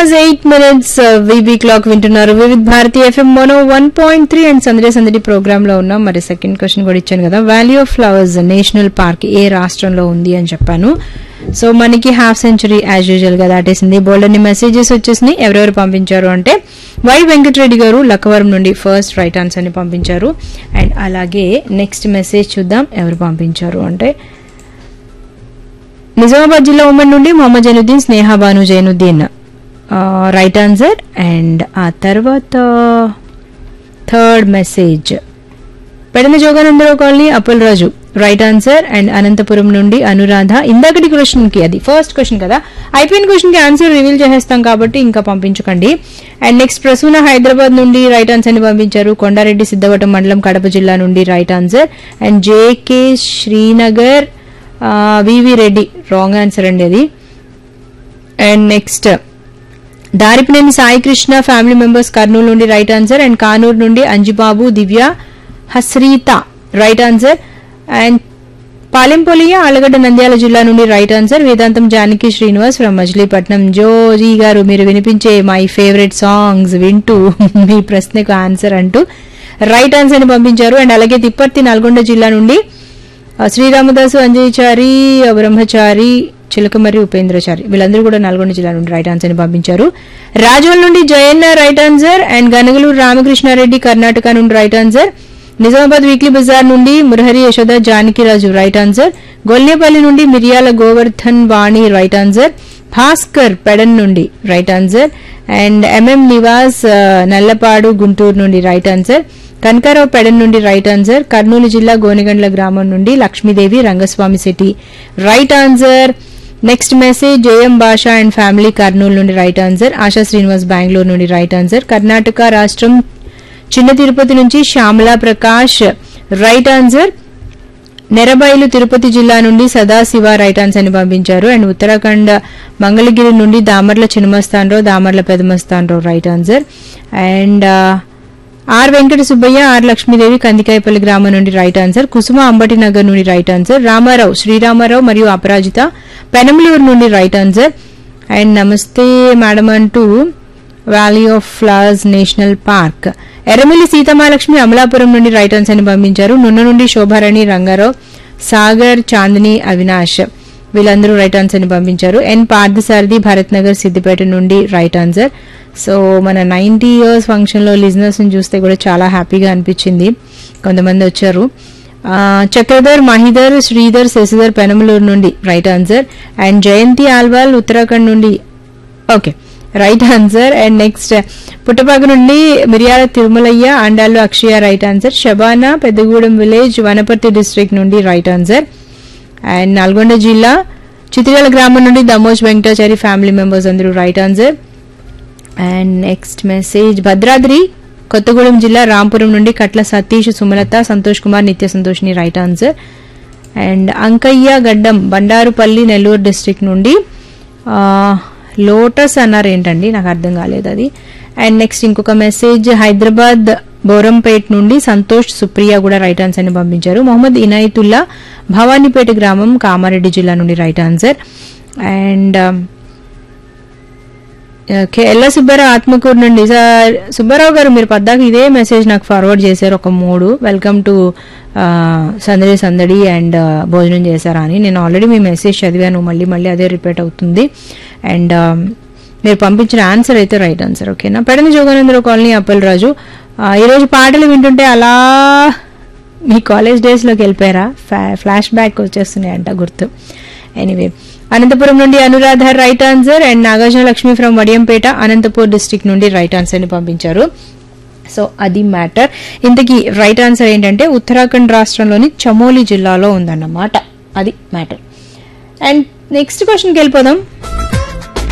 hours eight minutes VB clock వింటున్నారు Vividh Bharati FM mono one point three and సందడి సందడి programme లో ఉన్నాం మరి సెకండ్ క్వశ్చన్ కూడా ఇచ్చాను కదా valley of flowers national park ఏ రాష్ట్రంలో ఉంది అని చెప్పాను సో మనకి హాఫ్ సెంచరీ యాజ్ యూజువల్ గా దాటేసింది బోల్డ్ అన్ని మెసేజెస్ వచ్చేసినాయి ఎవరెవరు పంపించారు అంటే వై వెంకటరెడ్డి గారు లక్కవరం నుండి ఫస్ట్ రైట్ ఆన్సర్ ని పంపించారు అండ్ అలాగే నెక్స్ట్ మెసేజ్ చూద్దాం ఎవరు పంపించారు అంటే నిజామాబాద్ జిల్లా ఉమ్మడి నుండి Mohammed Zainuddin Sneha Banu Zainuddin right answer and ఆ తర్వాత third message Pedana Joganandarao colony Appal Raju right answer and Anantapuram నుండి అనురాధ ఇందాకటి క్వశ్చన్ కి అది ఫస్ట్ క్వశ్చన్ కదా అయిపోయిన క్వశ్చన్ కి ఆన్సర్ రివీల్ చేసేస్తాం కాబట్టి ఇంకా పంపించకండి అండ్ నెక్స్ట్ ప్రసూన హైదరాబాద్ నుండి రైట్ ఆన్సర్ ని పంపించారు కొండారెడ్డి సిద్ధవటం మండలం కడప జిల్లా నుండి right answer and JK Srinagar VV Reddy wrong answer అండి అది and next Daripineni Sai Krishna family members Kurnool నుండి రైట్ ఆన్సర్ అండ్ కానూరు నుండి Anjibabu Divya Hasreetha right answer and Palempoliya Allagadda Nandyala జిల్లా నుండి right answer Vedantam Janaki Srinivas from Machilipatnam Joji garu మీరు వినిపించే మై ఫేవరెట్ సాంగ్స్ వింటూ మీ ప్రశ్నకు ఆన్సర్ అంటూ రైట్ ఆన్సర్ ని పంపించారు అండ్ అలాగే తిప్పర్తి నల్గొండ జిల్లా నుండి ఆ, శ్రీరామదాసు అంజయచారి ఆ, బ్రహ్మచారి చిలకమర్రి ఉపేంద్రచారి వీళ్ళందరూ కూడా నల్గొండ జిల్లా నుండి రైట్ ఆన్సర్ ని పంపించారు రాజోల్ నుండి Jayanna right answer and Ganagaluru Ramakrishna Reddy Karnataka నుండి రైట్ ఆన్సర్ నిజామాబాద్ వీక్లీ బజార్ నుండి మురహరి యశోద జానకిరాజు రైట్ ఆన్సర్ గొల్నేపల్లి నుండి మిరియాల గోవర్ధన్ వాణి రైట్ ఆన్సర్ భాస్కర్ పెడన్ నుండి right answer and MM Nivas ఆ, నల్లపాడు గుంటూరు నుండి రైట్ ఆన్సర్ కనకారావు పెడన్ నుండి రైట్ ఆన్సర్ కర్నూలు జిల్లా గోనెగండ్ల గ్రామం నుండి Lakshmidevi Rangaswamy Shetty right answer next message JM Basha and family Kurnool నుండి రైట్ ఆన్సర్ ఆశా శ్రీనివాస్ బెంగళూరు నుండి రైట్ ఆన్సర్ కర్ణాటక రాష్ట్రం చిన్న తిరుపతి నుంచి శ్యామలా ప్రకాష్ రైట్ ఆన్సర్ నెరబైలు తిరుపతి జిల్లా నుండి సదాశివ రైట్ ఆన్సర్ ని పంపించారు అండ్ ఉత్తరాఖండ్ మంగళగిరి నుండి Damarla Chinamastanrao Damarla Pedamastanrao right answer and R Venkata Subbaiah R Lakshmidevi Kandikayapalli గ్రామం నుండి రైట్ ఆన్సర్ కుసుమ అంబటి నగర్ నుండి రైట్ ఆన్సర్ రామారావు శ్రీరామారావు మరియు అపరాజిత పెనమలూరు నుండి రైట్ ఆన్సర్ అండ్ నమస్తే మేడం అంటూ valley of flowers national park Errammilli Seethamalakshmi Amalapuram నుండి రైట్ ఆన్సర్ ని పంపించారు నున్న నుండి శోభారాణి రంగారావు సాగర్ చాందిని అవినాష్ వీళ్ళందరూ రైట్ ఆన్సర్ ని పంపించారు ఎన్ పార్థసారథి భరత్ నగర్ సిద్దిపేట నుండి రైట్ ఆన్సర్ సో మన నైన్టీ ఇయర్స్ ఫంక్షన్ లో లిజినెస్ ని చూస్తే కూడా చాలా హ్యాపీగా అనిపించింది కొంతమంది వచ్చారు ఆ, చక్రధర్ మహిధర్ శ్రీధర్ శశిధర్ పెనమలూరు నుండి right answer and Jayanti Alwal Uttarakhand నుండి okay right answer and next Puttapaka నుండి Miriyala Tirumalaiah Andalu Akshaya right answer Shabana Peddagudem village Wanaparthy district నుండి రైట్ ఆన్సర్ అండ్ నల్గొండ జిల్లా చిత్రియాల గ్రామం నుండి దమోజ్ వెంకటాచారి ఫ్యామిలీ మెంబర్స్ అందరూ right answer and next message Bhadradri Kothagudem జిల్లా రాంపురం నుండి కట్ల సతీష్ సుమలత సంతోష్ కుమార్ నిత్య సంతోష్ని right answer and Ankaiah Gaddam Bandarupalli Nellore district నుండి ఆ, లోటస్ అన్నారు ఏంటండి నాకు అర్థం కాలేదు అది అండ్ నెక్స్ట్ ఇంకొక మెసేజ్ హైదరాబాద్ బోరంపేట్ నుండి సంతోష్ సుప్రియ కూడా రైట్ ఆన్సర్ ని పంపించారు మొహమ్మద్ ఇనాయతుల్లా భవానీపేట గ్రామం కామారెడ్డి జిల్లా నుండి రైట్ ఆన్సర్ అండ్ ఓకే ఎల్ల సుబ్బారావు ఆత్మకూరు నుండి సార్ సుబ్బారావు గారు మీరు పద్దాక ఇదే మెసేజ్ నాకు ఫార్వర్డ్ చేశారు ఒక మూడు వెల్కమ్ టు సందడి సందడి అండ్ భోజనం చేశారా అని నేను ఆల్రెడీ మీ మెసేజ్ చదివాను మళ్ళీ మళ్ళీ అదే రిపీట్ అవుతుంది అండ్ మీరు పంపించిన ఆన్సర్ అయితే రైట్ ఆన్సర్ ఓకేనా పెడని జోగానందరావు కాలనీ అప్పలరాజు ఆ, ఈరోజు పాటలు వింటుంటే అలా మీ కాలేజ్ డేస్లోకి వెళ్ళిపోయారా ఫ్లా- ఫ్లాష్ బ్యాక్ వచ్చేస్తున్నాయి అంట గుర్తు ఎనీవే అనంతపురం నుండి Anuradha right answer and Nagarjuna Lakshmi from Vadiyampeta Anantapur district నుండి రైట్ ఆన్సర్ ని పంపించారు సో అది మ్యాటర్ ఇంతకీ రైట్ ఆన్సర్ ఏంటంటే ఉత్తరాఖండ్ రాష్ట్రంలోని చమోలి జిల్లాలో ఉందన్నమాట అది మ్యాటర్ అండ్ నెక్స్ట్ క్వశ్చన్కి వెళ్ళిపోదాం